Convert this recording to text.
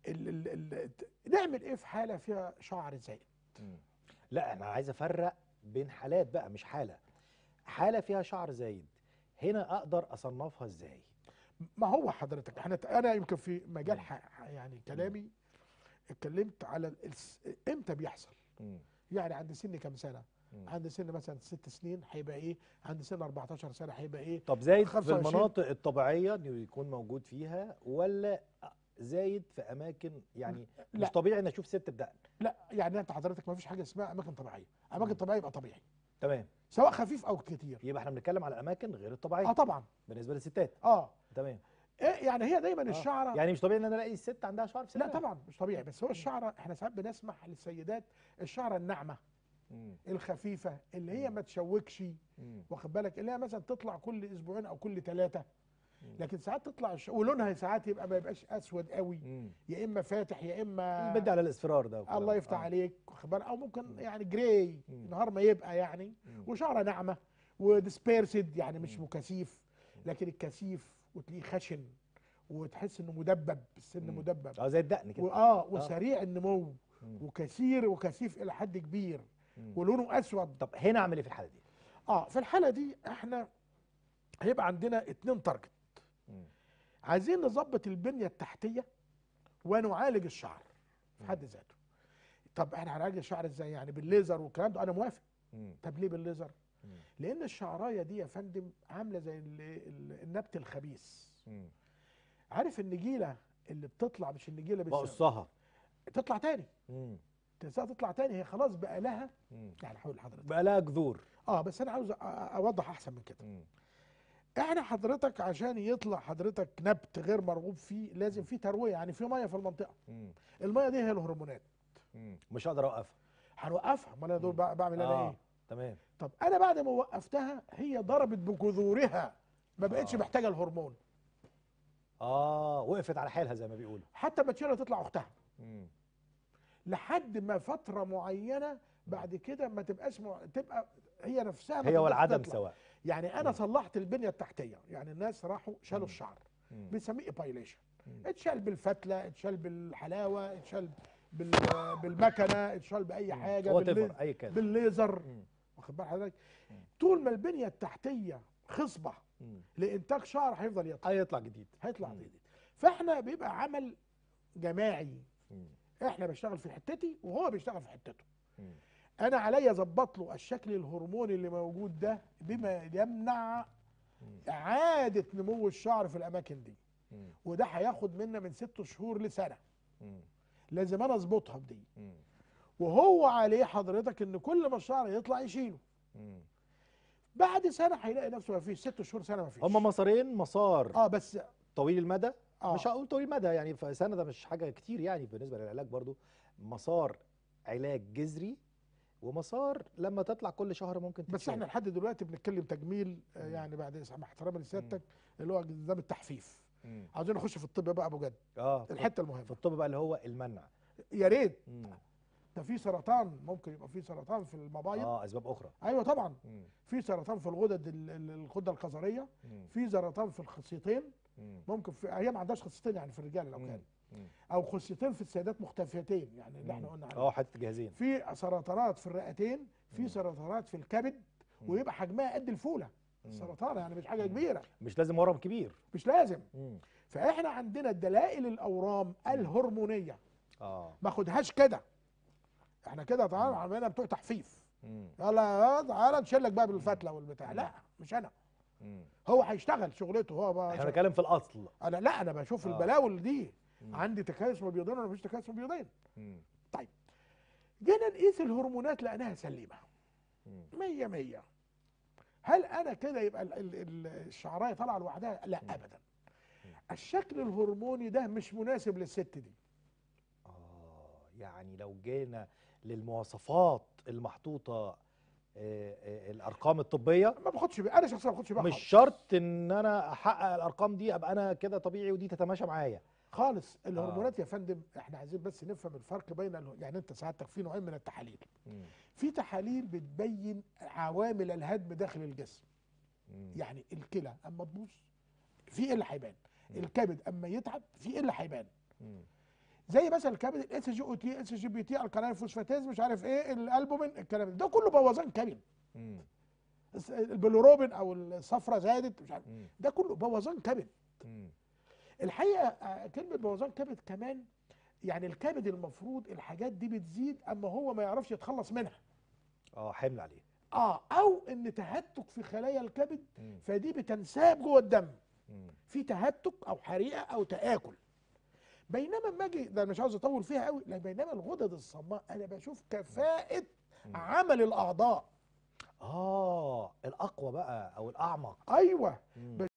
ال ال ال نعمل ايه في حاله فيها شعر زائد مم. لا انا عايز افرق بين حالات بقى مش حاله حاله فيها شعر زايد هنا اقدر اصنفها ازاي ما هو حضرتك احنا انا يمكن في مجال ح- يعني كلامي اتكلمت على الس- امتى بيحصل مم. يعني عند سن كام سنه مم. عند سن مثلا ست سنين هيبقى ايه عند سن 14 سنه هيبقى ايه طب زايد في 25 المناطق الطبيعيه انه يكون موجود فيها ولا زايد في اماكن يعني لا. مش طبيعي ان اشوف ست بدقن لا يعني انت حضرتك ما فيش حاجه اسمها اماكن طبيعيه اماكن طبيعيه يبقى طبيعي تمام سواء خفيف او كتير يبقى احنا بنتكلم على الاماكن غير الطبيعيه اه طبعا بالنسبه للستات اه تمام إيه يعني هي دايما آه. الشعره يعني مش طبيعي ان انا الاقي الست عندها شعر في لا صدرها. طبعا مش طبيعي بس هو الشعره احنا ساعات بنسمح للسيدات الشعره الناعمه مم. الخفيفه اللي هي ما تشوكش مم. واخد بالك اللي هي مثلا تطلع كل اسبوعين او كل ثلاثه مم. لكن ساعات تطلع الش... ولونها ساعات يبقى ما يبقاش اسود قوي مم. يا اما فاتح يا اما بدي على الاصفرار ده والكلام الله ده. يفتح آه. عليك واخد بالك او ممكن يعني جراي مم. نهار ما يبقى يعني مم. وشعره ناعمه وديسبيرسد يعني مش مكثيف لكن الكثيف وتلاقيه خشن وتحس انه مدبب السن مم. مدبب اه زي الدقن كده واه وسريع النمو مم. وكثير وكثيف الى حد كبير مم. ولونه اسود طب هنا اعمل ايه في الحاله دي؟ اه في الحاله دي احنا هيبقى عندنا اتنين تارجت مم. عايزين نظبط البنيه التحتيه ونعالج الشعر في حد ذاته طب احنا هنعالج الشعر ازاي يعني بالليزر والكلام ده انا موافق مم. طب ليه بالليزر مم. لان الشعرايه دي يا فندم عامله زي ال- ال- النبت الخبيث مم. عارف النجيله اللي بتطلع مش النجيله بس بقصها تطلع تاني مم. تنساها تطلع تاني هي خلاص بقى لها مم. يعني حاول حضرتك بقى لها جذور اه بس انا عاوز أ- أ- اوضح احسن من كده مم. احنا حضرتك عشان يطلع حضرتك نبت غير مرغوب فيه لازم فيه ترويه يعني في ميه في المنطقه مم. الميه دي هي الهرمونات مم. مش هقدر اوقفها هنوقفها امال انا دول بع- بعمل انا ايه تمام طب انا بعد ما وقفتها هي ضربت بجذورها ما بقتش آه. محتاجه الهرمون اه وقفت على حالها زي ما بيقولوا حتى ما تشيلها تطلع اختها مم. لحد ما فتره معينه بعد كده ما تبقاش مع... تبقى هي نفسها ما هي تقدرش والعدم تطلع. سواء يعني انا صلحت البنيه التحتيه يعني الناس راحوا شالوا الشعر مم. بنسميه ايبايليشن مم. اتشال بالفتله اتشال بالحلاوه اتشال بال... بالمكنه اتشال باي حاجه وات باللي... ايفر اي كان بالليزر مم. واخد بال حضرتك طول ما البنيه التحتيه خصبه مم. لانتاج شعر هيفضل يطلع هيطلع جديد هيطلع مم. جديد فاحنا بيبقى عمل جماعي مم. احنا بنشتغل في حتتي وهو بيشتغل في حتته مم. انا عليا اظبط له الشكل الهرموني اللي موجود ده بما يمنع اعاده نمو الشعر في الاماكن دي مم. وده هياخد منا من ست شهور لسنه مم. لازم انا اظبطها بدي مم. وهو عليه حضرتك ان كل ما الشعر يطلع يشيله مم. بعد سنه هيلاقي نفسه ما فيش ست شهور سنه ما فيش هما مسارين مسار اه بس طويل المدى آه. مش هقول طويل المدى يعني في سنه ده مش حاجه كتير يعني بالنسبه للعلاج برضو مسار علاج جذري ومسار لما تطلع كل شهر ممكن بس تتشال. احنا لحد دلوقتي بنتكلم تجميل آه، يعني بعد مع احترامي لسيادتك اللي هو نظام التحفيف مم. عاوزين نخش في الطب بقى ابو جد اه في- الحته في المهمه الطب بقى اللي هو المنع يا ريت مم. ده في سرطان ممكن يبقى في سرطان في المبايض اه اسباب اخرى ايوه طبعا مم. في سرطان في الغدد ال- ال- الغده القذريه مم. في سرطان في الخصيتين مم. ممكن في هي ما عندهاش خصيتين يعني في الرجال لو مم. كان مم. او خصيتين في السيدات مختفيتين يعني اللي احنا مم. قلنا عليه اه حته جهازين في سرطانات في الرئتين في سرطانات في الكبد مم. ويبقى حجمها قد الفوله مم. السرطان يعني مش حاجه كبيره مش لازم ورم كبير مش لازم مم. فاحنا عندنا دلائل الاورام الهرمونيه اه ما خدهاش كده احنا كده تعالى عملنا بتوع تحفيف مم. يلا يا تعالى نشيل لك بقى بالفتله والبتاع لا مش انا مم. هو هيشتغل شغلته هو بقى احنا بنتكلم في الاصل انا لا انا بشوف آه. البلاول دي مم. عندي تكيس مبيضين ولا مفيش تكيس مبيضين مم. طيب جينا نقيس الهرمونات لقيناها سليمه مم. مية مية هل انا كده يبقى ال- ال- ال- الشعرايه طالعه لوحدها لا ابدا الشكل الهرموني ده مش مناسب للست دي اه يعني لو جينا للمواصفات المحطوطه آه، آه، الارقام الطبيه ما باخدش بقى انا شخصيا ما باخدش بقى مش خالص. شرط ان انا احقق الارقام دي ابقى انا كده طبيعي ودي تتماشى معايا خالص الهرمونات يا فندم احنا عايزين بس نفهم الفرق بين اله- يعني انت سعادتك في نوعين من التحاليل مم. في تحاليل بتبين عوامل الهدم داخل الجسم مم. يعني الكلى اما تبوظ في ايه اللي هيبان الكبد اما يتعب في ايه اللي هيبان مم. زي مثلا الكبد الاس جي او تي اس جي بي تي الكالين فوسفاتيز مش عارف ايه الالبومين الكلام ده ده كله بوظان كبد مم. الس- البيلوروبين او الصفرة زادت مش عارف مم. ده كله بوظان كبد مم. الحقيقه آه، كلمه بوظان كبد كمان يعني الكبد المفروض الحاجات دي بتزيد اما هو ما يعرفش يتخلص منها اه حمل عليه اه او ان تهتك في خلايا الكبد مم. فدي بتنساب جوه الدم مم. في تهتك او حريقه او تاكل بينما اما اجي ده أنا مش عاوز اطول فيها قوي لا بينما الغدد الصماء انا بشوف كفاءه مم. عمل الاعضاء اه الاقوى بقى او الاعمق ايوه مم.